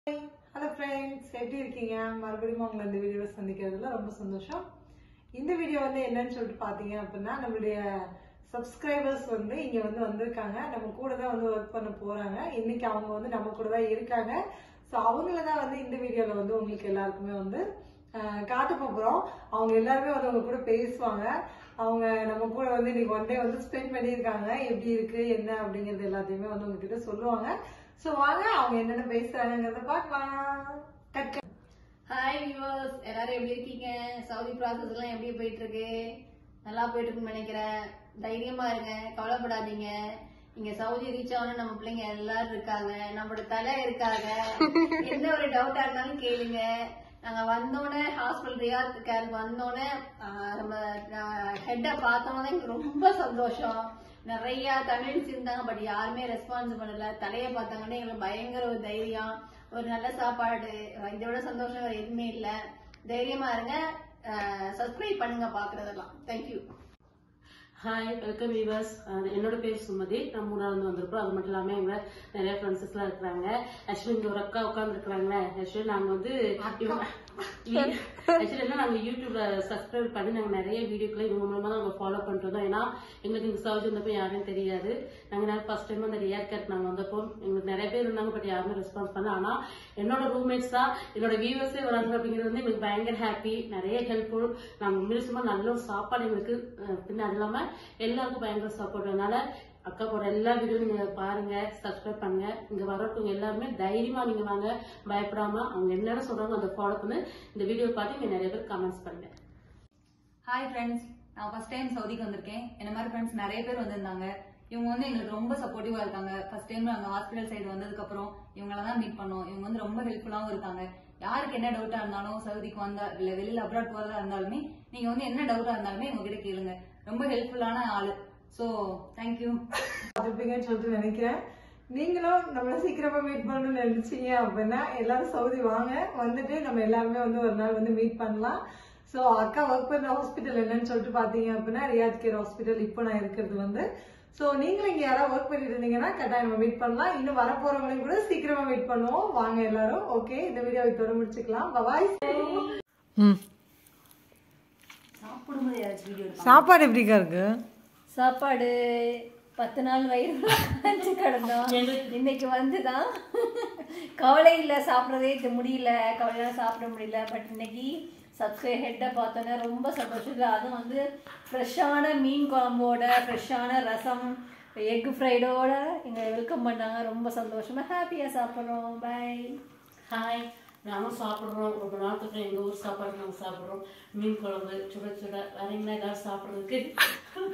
hello friends எப்படி இருக்கீங்க மறுபடியும் உங்களை இந்த வீடியோவை சந்திக்கிறதுல ரொம்ப சந்தோஷம் இந்த வீடியோ வந்து என்னன்னு சொல்லிட்டு பார்த்தீங்க அப்படின்னா நம்மளுடைய சப்ஸ்கிரைபர்ஸ் வந்து இங்க வந்து வந்திருக்காங்க நம்ம கூட தான் வந்து ஒர்க் பண்ண போறாங்க இன்னைக்கு அவங்க வந்து நம்ம கூட தான் இருக்காங்க ஸோ அவங்கள தான் வந்து இந்த வீடியோல வந்து உங்களுக்கு எல்லாருக்குமே வந்து ஆஹ், காட்ட போகிறோம் அவங்க எல்லாருமே வந்து அவங்க கூட பேசுவாங்க அவங்க நம்ம கூட வந்து இன்னைக்கு ஒன் டே வந்து ஸ்பெண்ட் பண்ணியிருக்காங்க எப்படி இருக்கு என்ன அப்படிங்கறது எல்லாத்தையுமே வந்து உங்ககிட்ட சொல்லுவாங்க ஸோ வாங்க அவங்க என்னென்ன பேசுறாங்கிறத பார்க்கலாம் கட் ஹாய் வியூவர்ஸ் எல்லாரும் எப்படி இருக்கீங்க சவுதி ப்ராசஸ் எல்லாம் எப்படி போயிட்டு இருக்கு நல்லா போயிட்டு இருக்குன்னு நினைக்கிறேன் தைரியமா இருங்க கவலைப்படாதீங்க இங்க சவுதி ரீச் ஆகணும் நம்ம பிள்ளைங்க எல்லாரும் இருக்காங்க நம்மளோட தலை இருக்காங்க எந்த ஒரு டவுட்டா இருந்தாலும் கேளுங்க நாங்க வந்தோடனே ஹாஸ்பிட்டல் ரியாத் கேருக்கு வந்தோடனே ஆஹ், நம்ம ஹெட்டை பார்த்தோன்னே எங்களுக்கு ரொம்ப சந்தோஷம் நிறைய கன்வென்ஸ் இருந்தாங்க பட் யாருமே ரெஸ்பான்ஸ் பண்ணல தலையை பார்த்தாங்கன்னா எங்களுக்கு பயங்கர ஒரு தைரியம் ஒரு நல்ல சாப்பாடு அஹ் இதை விட சந்தோஷம் வேற எதுவுமே இல்ல தைரியமா இருங்க சப்ஸ்கிரைப் பண்ணுங்க பாக்குறதெல்லாம் தேங்க்யூ ஹாய் வெல்கம் வீவர்ஸ் என்னோட பேர் சுமதி நம்ம மூணாவது வந்து வந்திருக்கோம் அது மட்டும் இல்லாம எங்க நிறைய ஃப்ரெண்ட்ஸஸ் எல்லாம் இருக்கிறாங்க ஆக்சுவலி இங்க ஒரு அக்கா உட்கார்ந்து இருக்கிறாங்களே ஆக்சுவலி நாங்க வந்து ஆக்சுவலி என்ன நாங்க யூடியூப்ல சப்ஸ்கிரைப் பண்ணி நாங்க நிறைய வீடியோக்களை இவங்க மூலமா தான் நாங்க ஃபாலோ பண்ணிட்டு வந்தோம் ஏன்னா எங்களுக்கு இந்த சவுதி வந்தப்போ யாரும் தெரியாது நாங்க நிறைய ஃபர்ஸ்ட் டைம் அந்த ரியார் கேட் நாங்க வந்தப்போ எங்களுக்கு நிறைய பேர் இருந்தாங்க பட் யாருமே ரெஸ்பான்ஸ் பண்ணல ஆனா என்னோட ரூம்மேட்ஸ் தான் என்னோட வியூவர்ஸே வராங்க அப்படிங்கிறது வந்து எங்களுக்கு பயங்கர ஹாப்பி நிறைய ஹெல்ப்ஃபுல் நாங்க உண்மையிலே சும்மா நல்ல ஒரு சாப்பாடு எங்களுக்கு அஹ், பின்ன அது இல்லாம எல்லாருக்கும் பயங்கர சப்போர்ட் அதனால அக்கா போற எல்லா வீடியோ நீங்க பாருங்க சப்ஸ்கிரைப் பண்ணுங்க இங்க வரவங்க எல்லாருமே தைரியமா நீங்க வாங்க பயப்படாம அவங்க என்னென்ன சொல்றாங்க அந்த ஃபாலோ பண்ணி இந்த வீடியோ பார்த்து இங்க நிறைய பேர் கமெண்ட்ஸ் பண்ணுங்க ஹாய் ஃப்ரெண்ட்ஸ் நான் ஃபர்ஸ்ட் டைம் சவுதிக்கு வந்திருக்கேன் என்ன மாதிரி ஃப்ரெண்ட்ஸ் நிறைய பேர் வந்திருந்தாங்க இவங்க வந்து எங்களுக்கு ரொம்ப சப்போர்ட்டிவா இருக்காங்க ஃபர்ஸ்ட் டைம் நாங்க ஹாஸ்பிட்டல் சைடு வந்ததுக்கு அப்புறம் இவங்கள தான் மீட் பண்ணோம் இவங்க வந்து ரொம்ப ஹெல்ப்ஃபுல்லாவும் இருக்காங்க யாருக்கு என்ன டவுட்டா இருந்தாலும் சவுதிக்கு வந்தா இல்ல வெளியில அப்ராட் போறதா இருந்தாலுமே நீங்க வந்து என்ன டவுட்டா இருந்தாலுமே உங்க கிட்ட கேளுங்க ரொம்ப ஹெல்ப்ஃபுல்லான ஆளு சோ தேங்க்யூ பார்த்துருப்பீங்கன்னு சொல்லிட்டு நினைக்கிறேன் நீங்களும் நம்மள சீக்கிரமா மீட் பண்ணணும்னு நினைச்சீங்க அப்படின்னா எல்லாரும் சவுதி வாங்க வந்துட்டு நம்ம எல்லாருமே வந்து ஒரு நாள் வந்து மீட் பண்ணலாம் ஸோ அக்கா ஒர்க் பண்ற ஹாஸ்பிட்டல் என்னன்னு சொல்லிட்டு பாத்தீங்க அப்படின்னா ரியாத் கேர் ஹாஸ்பிட்டல் இப்போ நான் இருக்கிறது வந்து ஸோ நீங்களும் இங்க யாராவது ஒர்க் பண்ணிட்டு இருந்தீங்கன்னா கட்டாயம் நம்ம மீட் பண்ணலாம் இன்னும் வரப்போறவங்களையும் கூட சீக்கிரமா மீட் பண்ணுவோம் வாங்க எல்லாரும் ஓகே இந்த வீடியோ இதோட முடிச்சுக்கலாம் பபாய் சாப்பிடும்போது ஏதாச்சும் வீடியோ சாப்பாடு எப்படிக்கா இருக்கு சாப்பாடு பத்து நாள் வயிறு அஞ்சு கிடந்தோம் இன்னைக்கு வந்துதான் கவலை இல்லை சாப்பிட்றதே இது முடியல கவலையெல்லாம் சாப்பிட முடியல பட் இன்னைக்கு சப்ஸ்கிரைப் ஹெட்டை பார்த்தோன்னே ரொம்ப சந்தோஷம் இல்லை அதுவும் வந்து ஃப்ரெஷ்ஷான மீன் குழம்போட ஃப்ரெஷ்ஷான ரசம் எக் ஃப்ரைடோட எங்களை வெல்கம் பண்ணாங்க ரொம்ப சந்தோஷமா ஹாப்பியாக சாப்பிட்றோம் பை ஹாய் நானும் சாப்பிடுறோம் ரொம்ப நாளுக்கு அப்புறம் எங்க ஊர் சாப்பாடு நாங்க சாப்பிடுறோம் மீன் குழம்பு சுட சுட வேற என்ன ஏதாவது சாப்பிடுறதுக்கு